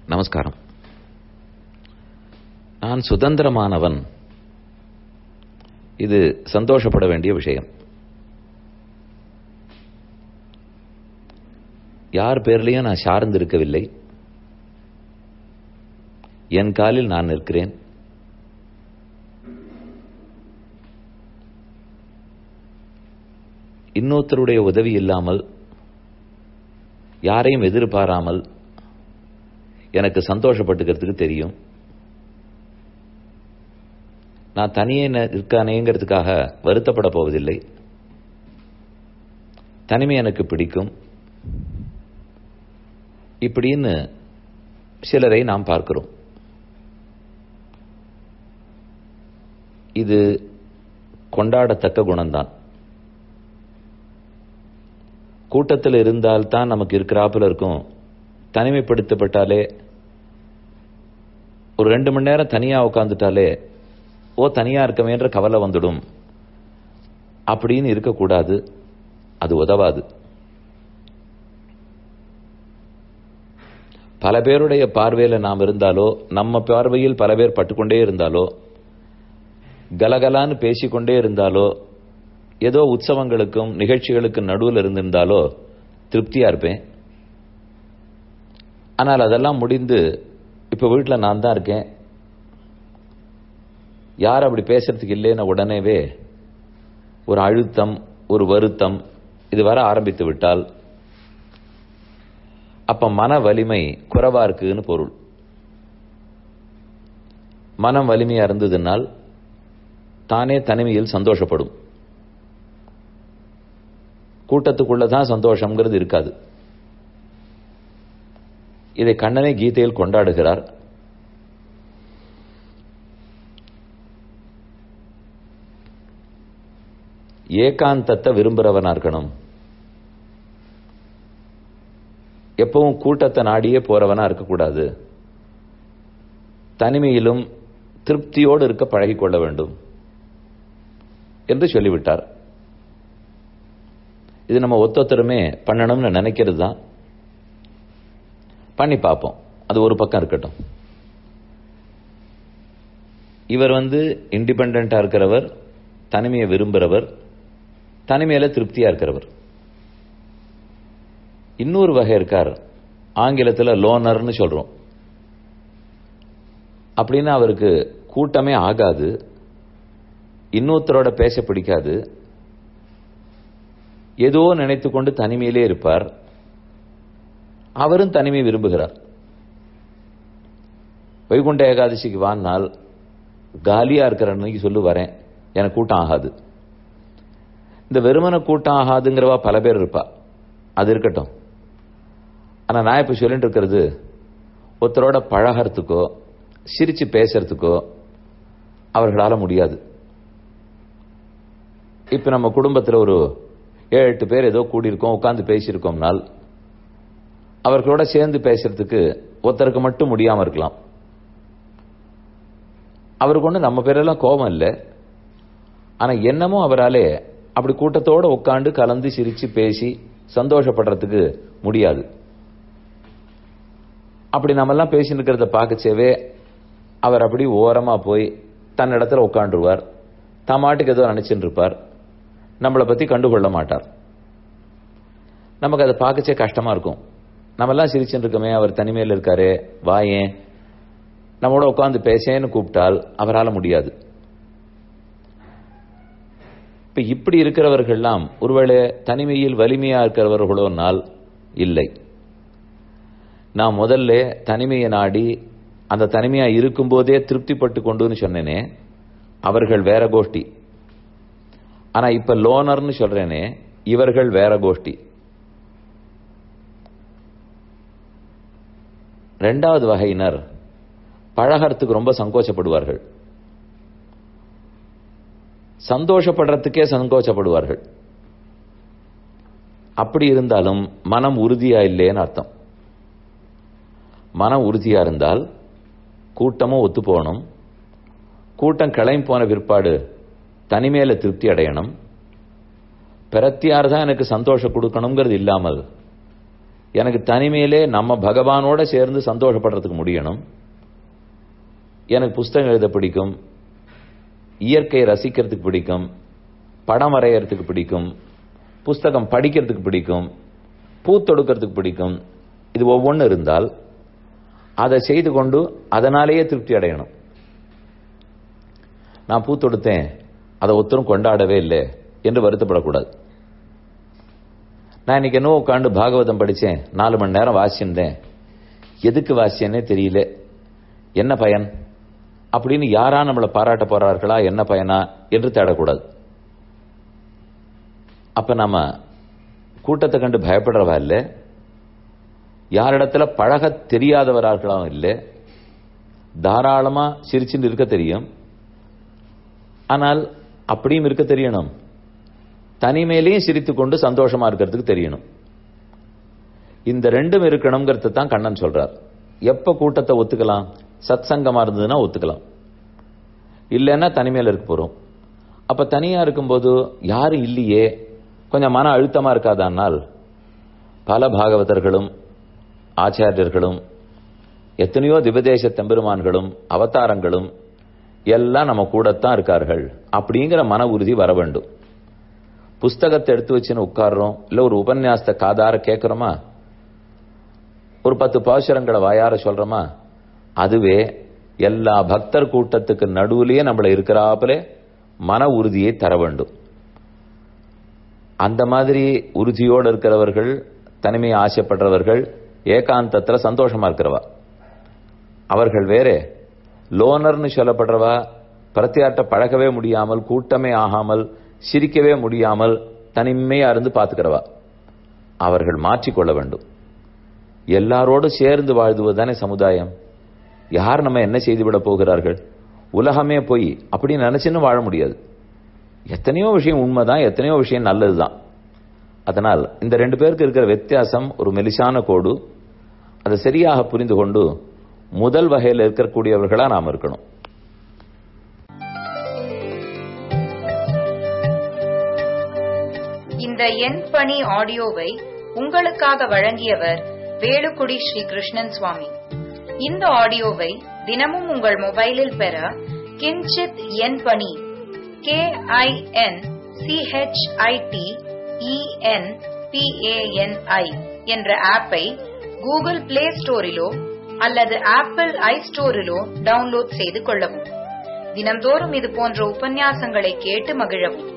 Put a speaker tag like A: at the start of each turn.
A: நமஸ்காரம் நான் சுதந்திரமானவன் இது சந்தோஷப்பட வேண்டிய விஷயம் யார் பேர்லையும் நான் சார்ந்து இருக்கவில்லை என் காலில் நான் நிற்கிறேன் இன்னொருத்தருடைய உதவி இல்லாமல் யாரையும் எதிர்பாராமல் எனக்கு சந்தோஷப்பட்டுக்கிறதுக்கு தெரியும் நான் தனியே இருக்கானேங்கிறதுக்காக வருத்தப்பட போவதில்லை தனிமை எனக்கு பிடிக்கும் இப்படின்னு சிலரை நாம் பார்க்கிறோம் இது கொண்டாடத்தக்க குணம்தான் கூட்டத்தில் இருந்தால்தான் நமக்கு இருக்கிறாப்புல இருக்கும் தனிமைப்படுத்தப்பட்டாலே ஒரு ரெண்டு மணி நேரம் தனியா உட்காந்துட்டாலே ஓ தனியா இருக்கமேன்ற கவலை வந்துடும் அப்படின்னு இருக்கக்கூடாது அது உதவாது பல பேருடைய பார்வையில நாம் இருந்தாலோ நம்ம பார்வையில் பல பேர் பட்டுக்கொண்டே இருந்தாலோ கலகலான்னு பேசிக்கொண்டே இருந்தாலோ ஏதோ உற்சவங்களுக்கும் நிகழ்ச்சிகளுக்கும் நடுவில் இருந்திருந்தாலோ திருப்தியா இருப்பேன் ஆனால் அதெல்லாம் முடிந்து இப்ப வீட்டில் நான் தான் இருக்கேன் யார் அப்படி பேசுறதுக்கு இல்லைன்னு உடனேவே ஒரு அழுத்தம் ஒரு வருத்தம் இது வர ஆரம்பித்து விட்டால் அப்ப மன வலிமை குறைவா இருக்குன்னு பொருள் மனம் வலிமையா இருந்ததுனால் தானே தனிமையில் சந்தோஷப்படும் கூட்டத்துக்குள்ளதான் சந்தோஷம்ங்கிறது இருக்காது இதை கண்ணனை கீதையில் கொண்டாடுகிறார் ஏகாந்தத்தை விரும்புறவனா இருக்கணும் எப்பவும் கூட்டத்தை நாடியே போறவனா இருக்கக்கூடாது தனிமையிலும் திருப்தியோடு இருக்க பழகிக்கொள்ள வேண்டும் என்று சொல்லிவிட்டார் இது நம்ம ஒத்தொத்தருமே பண்ணணும்னு நினைக்கிறது தான் பண்ணி பார்ப்போம் அது ஒரு பக்கம் இருக்கட்டும் இவர் வந்து இண்டிபெண்டா இருக்கிறவர் தனிமையை விரும்புகிறவர் தனிமையில திருப்தியா இருக்கிறவர் இன்னொரு வகை இருக்கார் ஆங்கிலத்தில் லோனர்னு சொல்றோம் அப்படின்னா அவருக்கு கூட்டமே ஆகாது இன்னொருத்தரோட பேச பிடிக்காது ஏதோ நினைத்து கொண்டு தனிமையிலே இருப்பார் அவரும் தனிமை விரும்புகிறார் வைகுண்ட ஏகாதசிக்கு வாழ்நாள் காலியா இருக்கிற அன்னைக்கு சொல்லு வரேன் எனக்கு கூட்டம் ஆகாது இந்த வெறுமன கூட்டம் ஆகாதுங்கிறவா பல பேர் இருப்பா அது இருக்கட்டும் ஆனா நான் இப்ப சொல்லிட்டு இருக்கிறது ஒருத்தரோட பழகிறதுக்கோ சிரிச்சு பேசுறதுக்கோ அவர்களால முடியாது இப்ப நம்ம குடும்பத்தில் ஒரு ஏழு எட்டு பேர் ஏதோ கூடியிருக்கோம் உட்காந்து பேசியிருக்கோம்னால் அவர்களோட சேர்ந்து பேசுறதுக்கு ஒருத்தருக்கு மட்டும் முடியாம இருக்கலாம் அவருக்கு ஒன்று நம்ம பேரெல்லாம் கோபம் இல்லை ஆனா என்னமோ அவராலே அப்படி கூட்டத்தோட உட்காந்து கலந்து சிரிச்சு பேசி சந்தோஷப்படுறதுக்கு முடியாது அப்படி நம்ம எல்லாம் பேசிட்டு இருக்கிறத பார்க்கச்சேவே அவர் அப்படி ஓரமா போய் தன்னிடத்துல உட்காந்துருவார் தமாட்டுக்கு ஏதோ நினைச்சுட்டு இருப்பார் நம்மளை பத்தி கண்டுகொள்ள மாட்டார் நமக்கு அதை பார்க்கச்சே கஷ்டமா இருக்கும் நம்மெல்லாம் சிரிச்சுட்டு இருக்கோமே அவர் தனிமையில் இருக்காரு வாயேன் நம்மளோட உட்காந்து பேசேன்னு கூப்பிட்டால் அவரால் முடியாது இப்ப இப்படி இருக்கிறவர்கள்லாம் ஒருவேளை தனிமையில் வலிமையா இருக்கிறவர்களோனால் இல்லை நான் முதல்ல தனிமையை நாடி அந்த தனிமையா இருக்கும்போதே திருப்திப்பட்டு கொண்டுன்னு சொன்னேனே அவர்கள் வேற கோஷ்டி ஆனா இப்ப லோனர்னு சொல்றேனே இவர்கள் வேற கோஷ்டி ரெண்டாவது வகையினர் பழகிறதுக்கு ரொம்ப சங்கோச்சப்படுவார்கள் சந்தோஷப்படுறதுக்கே சங்கோச்சப்படுவார்கள் அப்படி இருந்தாலும் மனம் உறுதியா இல்லைன்னு அர்த்தம் மனம் உறுதியா இருந்தால் கூட்டமும் ஒத்து போகணும் கூட்டம் கிளம்பி போன பிற்பாடு தனிமையில திருப்தி அடையணும் பிரத்தியார் தான் எனக்கு சந்தோஷம் கொடுக்கணுங்கிறது இல்லாமல் எனக்கு தனிமையிலே நம்ம பகவானோட சேர்ந்து சந்தோஷப்படுறதுக்கு முடியணும் எனக்கு புஸ்தகம் எழுத பிடிக்கும் இயற்கையை ரசிக்கிறதுக்கு பிடிக்கும் படம் வரையறதுக்கு பிடிக்கும் புஸ்தகம் படிக்கிறதுக்கு பிடிக்கும் பூ தொடுக்கிறதுக்கு பிடிக்கும் இது ஒவ்வொன்று இருந்தால் அதை செய்து கொண்டு அதனாலேயே திருப்தி அடையணும் நான் பூ தொடுத்தேன் அதை ஒத்தரும் கொண்டாடவே இல்லை என்று வருத்தப்படக்கூடாது நான் இன்னைக்கு என்ன உட்காந்து பாகவதம் படித்தேன் நாலு மணி நேரம் வாசிச்சிருந்தேன் எதுக்கு வாசிச்சேன்னே தெரியல என்ன பயன் அப்படின்னு யாரா நம்மளை பாராட்ட போறார்களா என்ன பயனா என்று தேடக்கூடாது அப்ப நம்ம கூட்டத்தை கண்டு பயப்படுறவா இல்லை யாரிடத்துல பழக தெரியாதவரார்களும் இல்லை தாராளமா சிரிச்சுன்னு இருக்க தெரியும் ஆனால் அப்படியும் இருக்க தெரியணும் தனிமையிலையும் சிரித்துக் கொண்டு சந்தோஷமா இருக்கிறதுக்கு தெரியணும் இந்த ரெண்டும் இருக்கணுங்கிறது தான் கண்ணன் சொல்றார் எப்ப கூட்டத்தை ஒத்துக்கலாம் சத் சங்கமா இருந்ததுன்னா ஒத்துக்கலாம் இல்லைன்னா தனிமையில இருக்க போறோம் அப்ப தனியா இருக்கும்போது யாரும் இல்லையே கொஞ்சம் மன அழுத்தமா இருக்காதானால் பல பாகவதர்களும் ஆச்சாரியர்களும் எத்தனையோ திபதேச தெம்பெருமான்களும் அவதாரங்களும் எல்லாம் நம்ம கூடத்தான் இருக்கார்கள் அப்படிங்கிற மன உறுதி வர வேண்டும் புஸ்தகத்தை எடுத்து வச்சுன்னு உட்கார்றோம் இல்ல ஒரு உபன்யாசத்தை காதார கேட்கிறோமா ஒரு பத்து பாசுரங்களை வாயார சொல்றோமா அதுவே எல்லா பக்தர் கூட்டத்துக்கு நடுவுலயே நம்மள இருக்கிறாப்புல மன உறுதியை தர வேண்டும் அந்த மாதிரி உறுதியோடு இருக்கிறவர்கள் தனிமையை ஆசைப்படுறவர்கள் ஏகாந்தத்துல சந்தோஷமா இருக்கிறவா அவர்கள் வேறே லோனர்னு சொல்லப்படுறவா பிரத்தியாட்ட பழகவே முடியாமல் கூட்டமே ஆகாமல் சிரிக்கவே முடியாமல் தனிமையா இருந்து பார்த்துக்கிறவா அவர்கள் மாற்றிக்கொள்ள வேண்டும் எல்லாரோடு சேர்ந்து வாழ்த்துவதுதானே சமுதாயம் யார் நம்ம என்ன செய்துவிட போகிறார்கள் உலகமே போய் அப்படி நினைச்சுன்னு வாழ முடியாது எத்தனையோ விஷயம் உண்மைதான் எத்தனையோ விஷயம் நல்லதுதான் அதனால் இந்த ரெண்டு பேருக்கு இருக்கிற வித்தியாசம் ஒரு மெலிசான கோடு அதை சரியாக புரிந்து கொண்டு முதல் வகையில் இருக்கக்கூடியவர்களா நாம் இருக்கணும்
B: இந்த எண் பணி ஆடியோவை உங்களுக்காக வழங்கியவர் வேலுக்குடி ஸ்ரீ கிருஷ்ணன் சுவாமி இந்த ஆடியோவை தினமும் உங்கள் மொபைலில் பெற கிஞ்சித் எண் பணி கே ஐ என் சிஹெச்ஐடி இஎன் பிஏஎன்ஐ என்ற ஆப்பை கூகுள் பிளே ஸ்டோரிலோ அல்லது ஆப்பிள் ஐ ஸ்டோரிலோ டவுன்லோட் செய்து கொள்ளவும் தினம்தோறும் இது போன்ற உபன்யாசங்களை கேட்டு மகிழவும்